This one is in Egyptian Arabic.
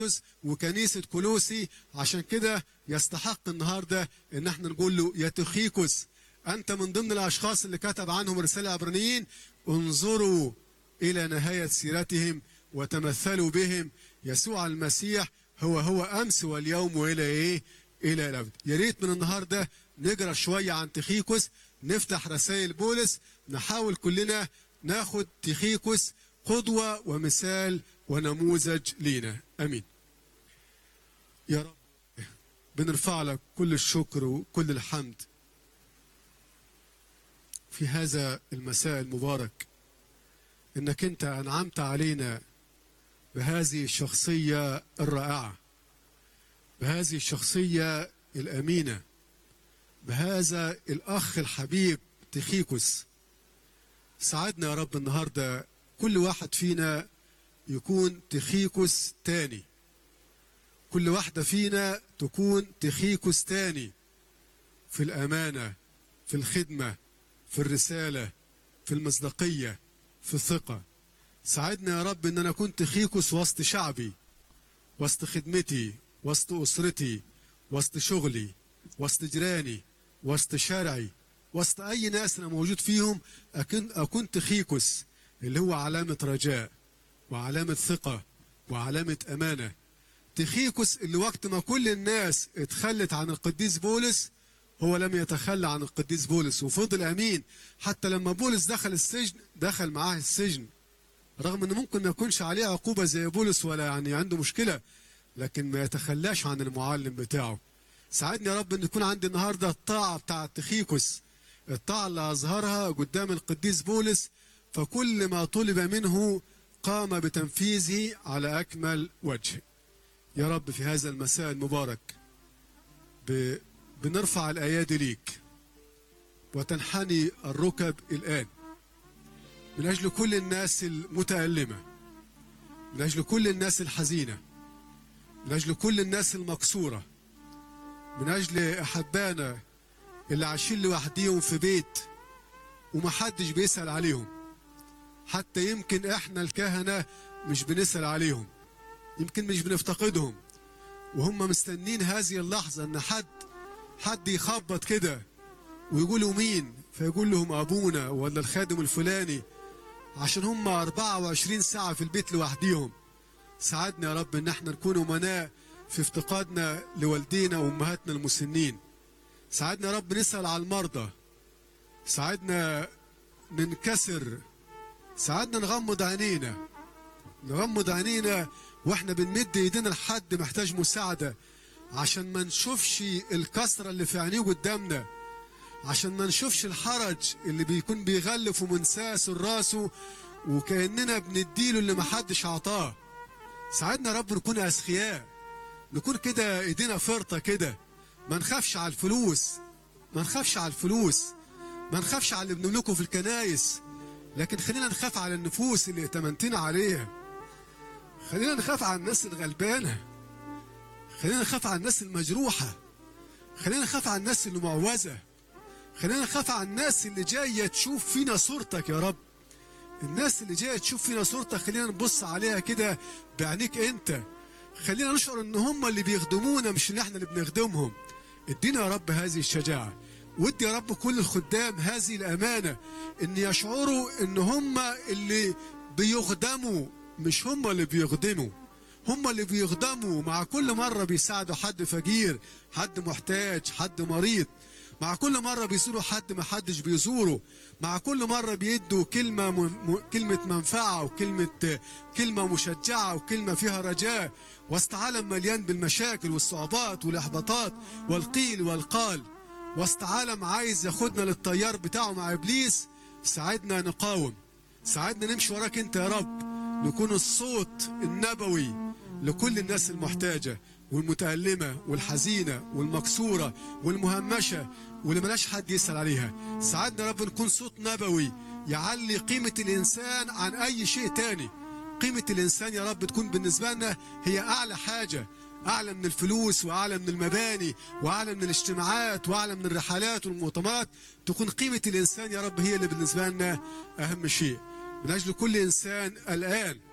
وكنيسة كولوسي عشان كده يستحق النهاردة ان احنا نقول له يا تخيكوس انت من ضمن الاشخاص اللي كتب عنهم رسالة عبرانيين انظروا الى نهاية سيرتهم وتمثلوا بهم يسوع المسيح هو هو امس واليوم والى ايه الى الابد يا ريت من النهارده نقرا شويه عن تخيكوس نفتح رسائل بولس نحاول كلنا ناخد تخيكوس قدوه ومثال ونموذج لينا امين يا رب بنرفع لك كل الشكر وكل الحمد في هذا المساء المبارك انك انت انعمت علينا بهذه الشخصيه الرائعه بهذه الشخصيه الامينه بهذا الاخ الحبيب تخيكوس ساعدنا يا رب النهارده كل واحد فينا يكون تخيكوس تاني كل واحدة فينا تكون تخيكوس تاني في الأمانة في الخدمة في الرسالة في المصداقية في الثقة ساعدنا يا رب ان انا كنت تخيكوس وسط شعبي وسط خدمتي وسط اسرتي وسط شغلي وسط جيراني وسط شارعي وسط اي ناس انا موجود فيهم اكون اكون تخيكوس اللي هو علامة رجاء وعلامة ثقة وعلامة امانة تخيكوس اللي وقت ما كل الناس اتخلت عن القديس بولس هو لم يتخلى عن القديس بولس وفضل امين حتى لما بولس دخل السجن دخل معاه السجن رغم انه ممكن ما يكونش عليه عقوبه زي بولس ولا يعني عنده مشكله لكن ما يتخلاش عن المعلم بتاعه ساعدني يا رب ان يكون عندي النهارده الطاعه بتاعه تخيكوس الطاعه اللي اظهرها قدام القديس بولس فكل ما طلب منه قام بتنفيذه على اكمل وجه يا رب في هذا المساء المبارك ب... بنرفع الايادي ليك وتنحني الركب الان من اجل كل الناس المتالمه من اجل كل الناس الحزينه من اجل كل الناس المكسوره من اجل احبانا اللي عايشين لوحديهم في بيت ومحدش بيسال عليهم حتى يمكن احنا الكهنه مش بنسال عليهم يمكن مش بنفتقدهم وهم مستنين هذه اللحظة ان حد حد يخبط كده ويقولوا مين فيقول لهم ابونا ولا الخادم الفلاني عشان هم 24 ساعة في البيت لوحديهم ساعدنا يا رب ان احنا نكون امناء في افتقادنا لوالدينا وامهاتنا المسنين ساعدنا يا رب نسأل على المرضى ساعدنا ننكسر ساعدنا نغمض عينينا نغمض عينينا واحنا بنمد ايدينا لحد محتاج مساعده عشان ما نشوفش الكسره اللي في عينيه قدامنا عشان ما نشوفش الحرج اللي بيكون بيغلف ومنساس راسه وكاننا بنديله اللي محدش عطاه ساعدنا يا رب نكون اذكياء نكون كده ايدينا فرطه كده ما نخافش على الفلوس ما نخافش على الفلوس ما نخافش على اللي بنملكه في الكنايس لكن خلينا نخاف على النفوس اللي ائتمنتنا عليها خلينا نخاف على الناس الغلبانة خلينا نخاف على الناس المجروحة خلينا نخاف على الناس اللي معوزة خلينا نخاف على الناس اللي جاية تشوف فينا صورتك يا رب الناس اللي جاية تشوف فينا صورتك خلينا نبص عليها كده بعينيك انت خلينا نشعر ان هم اللي بيخدمونا مش اللي احنا اللي بنخدمهم ادينا يا رب هذه الشجاعة ودي يا رب كل الخدام هذه الأمانة ان يشعروا ان هم اللي بيخدموا مش هم اللي بيخدموا هم اللي بيخدموا مع كل مرة بيساعدوا حد فقير حد محتاج حد مريض مع كل مرة بيزوروا حد ما حدش بيزوره مع كل مرة بيدوا كلمة م... م... كلمة منفعة وكلمة كلمة مشجعة وكلمة فيها رجاء وسط عالم مليان بالمشاكل والصعوبات والإحباطات والقيل والقال وسط عالم عايز ياخدنا للطيار بتاعه مع إبليس ساعدنا نقاوم ساعدنا نمشي وراك انت يا رب نكون الصوت النبوي لكل الناس المحتاجة والمتألمة والحزينة والمكسورة والمهمشة واللي ملاش حد يسأل عليها ساعدنا رب نكون صوت نبوي يعلي قيمة الإنسان عن أي شيء تاني قيمة الإنسان يا رب تكون بالنسبة لنا هي أعلى حاجة أعلى من الفلوس وأعلى من المباني وأعلى من الاجتماعات وأعلى من الرحلات والمؤتمرات تكون قيمة الإنسان يا رب هي اللي بالنسبة لنا أهم شيء من أجل كل إنسان الآن